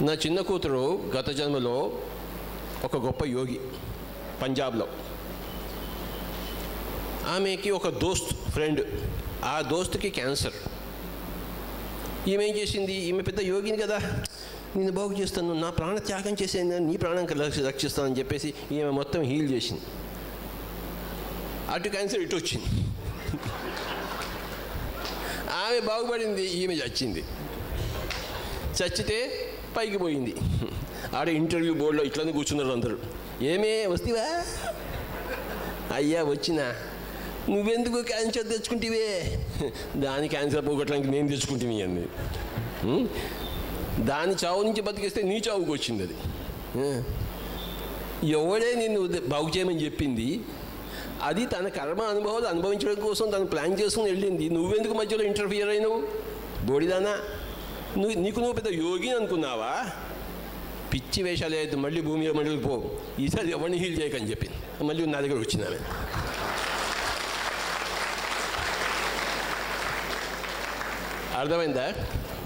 నా చిన్న కూతురు గత జన్మలో ఒక గొప్ప యోగి పంజాబ్లో ఆమెకి ఒక దోస్త్ ఫ్రెండ్ ఆ దోస్తుకి క్యాన్సర్ ఈమె ఏం చేసింది ఈమె పెద్ద యోగిని కదా నేను బాగు చేస్తాను నా ప్రాణ త్యాగం చేసేది నీ ప్రాణం రక్ష- రక్షిస్తానని చెప్పేసి ఈమె మొత్తం హీల్ చేసింది అటు క్యాన్సర్ ఇటు వచ్చింది ఆమె బాగుపడింది ఈమె చచ్చింది చచ్చితే పైకి పోయింది ఆడ ఇంటర్వ్యూ బోర్డులో ఇట్లనే కూర్చున్నారు అందరూ ఏమే వస్తీవా అయ్యా వచ్చినా నువ్వెందుకు క్యాన్సర్ తెచ్చుకుంటివే దాని క్యాన్సర్ పోగొట్టడానికి నేను తెచ్చుకుంటుంది అంది ఉం? దాని చావు నుంచి బతికిస్తే నీ చావుకు వచ్చింది అది ఆ. ఎవడే నిన్ను ఉద- బాగు చేయమని చెప్పింది అది తన కర్మ అనుభవాలు అనుభవించడం కోసం తను ప్లాన్ చేసుకుని వెళ్ళింది నువ్వెందుకు మధ్యలో ఇంటర్ఫియర్ అయినావు బోడిదానా నువ్వు నీకు నువ్వు పెద్ద యోగి అనుకున్నావా పిచ్చి వేషాలు అయితే మళ్ళీ భూమి మీద మళ్ళీ పో ఈసారి ఎవరిని హీల్ చేయకని చెప్పింది మళ్ళీ నా దగ్గర వచ్చింది ఆమె అర్థమైందా